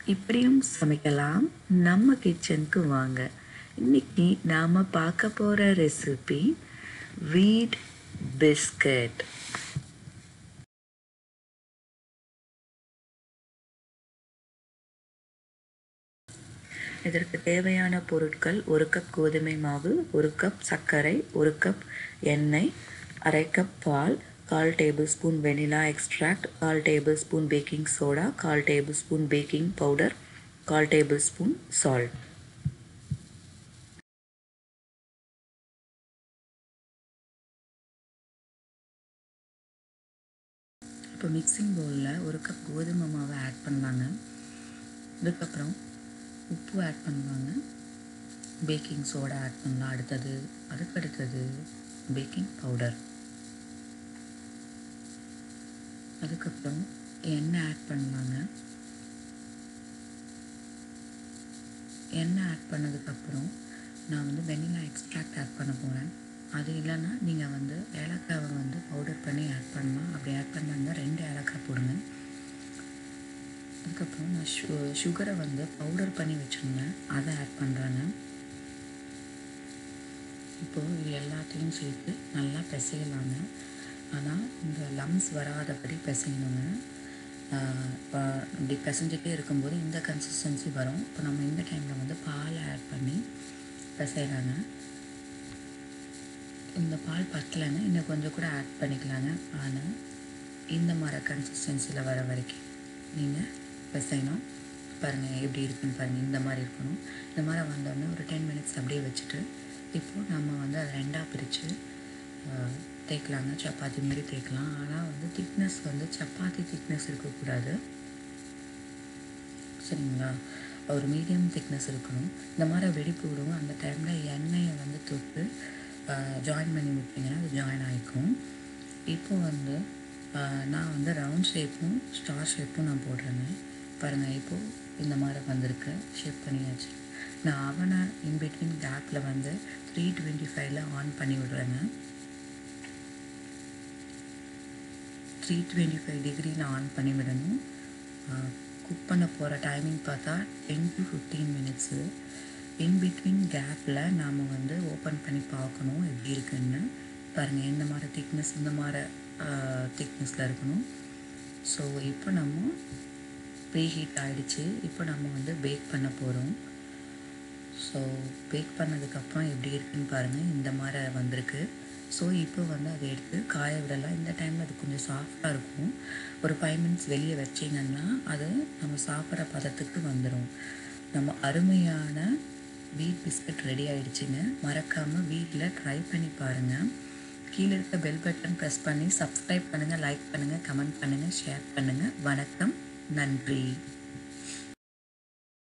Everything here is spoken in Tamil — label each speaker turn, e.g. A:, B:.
A: இப்படியும் சமைக்கலாம் நம்ம கிச்சனுக்கு வாங்க இன்னைக்கு நாம் பார்க்க போகிற ரெசிபி வீட் பிஸ்கட் இதற்கு தேவையான பொருட்கள் ஒரு கப் கோதுமை மாவு ஒரு கப் சர்க்கரை ஒரு கப் எண்ணெய் அரை கப் பால் கால் டேபிள் ஸ்பூன் வெனிலா எக்ஸ்ட்ராக்ட் கால் டேபிள் ஸ்பூன் பேக்கிங் சோடா கால் டேபிள் ஸ்பூன் பேக்கிங் பவுடர் கால் டேபிள் ஸ்பூன் சால்ட் இப்போ மிக்சிங் பவுலில் ஒரு கப் கோதுமை மாவை ஆட் பண்ணாங்க அதுக்கப்புறம் உப்பு ஆட் பண்ணுவாங்க பேக்கிங் சோடா ஆட் பண்ணலாம் அடுத்தது அதுக்கு அடுத்தது பேக்கிங் பவுடர் அதுக்கப்புறம் எண்ணெய் ஆட் பண்ணுவாங்க எண்ணெய் ஆட் பண்ணதுக்கப்புறம் நான் வந்து வெனிலா எக்ஸ்ட்ராக்ட் ஆட் பண்ண போகிறேன் அது இல்லைன்னா நீங்கள் வந்து ஏலக்காவை வந்து பவுடர் பண்ணி ஆட் பண்ணலாம் அப்படி ஆட் பண்ணாங்க ரெண்டு ஏலக்காய் போடுங்க அதுக்கப்புறம் நான் ஷு சுகரை வந்து பவுடர் பண்ணி வச்சுருந்தேன் அதை ஆட் பண்ணுறேங்க இப்போது இது எல்லாத்தையும் சேர்த்து நல்லா பிசையலாங்க ஆனால் இந்த லம்ஸ் வராதபடி பிசையணுங்க இப்போ இப்படி பிசைஞ்சிட்டே இருக்கும்போது இந்த கன்சிஸ்டன்சி வரும் இப்போ நம்ம இந்த டைமில் வந்து பால் ஆட் பண்ணி பிசைகிறாங்க இந்த பால் பத்தலைன்னா இன்னும் கொஞ்சம் கூட ஆட் பண்ணிக்கலாங்க ஆனால் இந்த மாதிரி கன்சிஸ்டன்சியில் வர வரைக்கும் நீங்கள் பிசையணும் பாருங்கள் எப்படி இருக்குன்னு பாருங்கள் இந்த மாதிரி இருக்கணும் இந்த மாதிரி வந்தோடனே ஒரு டென் மினிட்ஸ் அப்படியே வச்சுட்டு இப்போது நம்ம வந்து அதை ரெண்டாக பிரித்து தேய்க்கலாங்க சப்பாத்தி மாதிரி தேய்க்கலாம் ஆனால் வந்து திக்னஸ் வந்து சப்பாத்தி திக்னஸ் இருக்கக்கூடாது சரிங்களா ஒரு மீடியம் திக்னஸ் இருக்கணும் இந்த மாதிரி வெடிப்பு விடுவோம் அந்த டைமில் எண்ணெயை வந்து தொட்டு ஜாயின் பண்ணி விட்டிங்கன்னா அது ஜாயின் ஆகிக்கும் இப்போ வந்து நான் வந்து ரவுண்ட் ஷேப்பும் ஸ்டார் ஷேப்பும் நான் போடுறேங்க பாருங்கள் இப்போது இந்த மாதிரி வந்திருக்கு ஷேப் பண்ணியாச்சு நான் அவனை இன்பிட்வீன் கேப்பில் வந்து த்ரீ டுவெண்ட்டி ஃபைவ்ல ஆன் பண்ணி விடுறேங்க த்ரீ டுவெண்ட்டி ஃபைவ் டிகிரியில் ஆன் பண்ணி விடணும் குக் பண்ண போகிற டைமிங் பார்த்தா ten to fifteen minutes in between கேப்பில் நாம் வந்து ஓப்பன் பண்ணி பார்க்கணும் எப்படி இருக்குன்னு பாருங்கள் எந்த மாதிரி திக்னஸ் இந்த மாதிரி திக்னஸில் இருக்கணும் ஸோ இப்போ நம்ம ப்ரீ ஹீட் ஆகிடுச்சு இப்போ நம்ம வந்து பேக் பண்ண போகிறோம் ஸோ பேக் பண்ணதுக்கப்புறம் எப்படி இருக்குன்னு பாருங்கள் இந்த மாதிரி வந்திருக்கு ஸோ இப்போ வந்து அதை எடுத்து காய விடலாம் இந்த டைமில் அது கொஞ்சம் சாஃப்டாக இருக்கும் ஒரு ஃபைவ் மினிட்ஸ் வெளியே வச்சிங்கன்னா அது நம்ம சாப்பிட்ற பதத்துக்கு வந்துடும் நம்ம அருமையான வீட் பிஸ்கட் ரெடி ஆகிடுச்சிங்க மறக்காமல் வீட்டில் ட்ரை பண்ணி பாருங்கள் கீழே இருக்க பெல் பட்டன் ப்ரெஸ் பண்ணி சப்ஸ்கிரைப் பண்ணுங்கள் லைக் பண்ணுங்கள் கமெண்ட் பண்ணுங்கள் ஷேர் பண்ணுங்கள் வணக்கம் நன்றி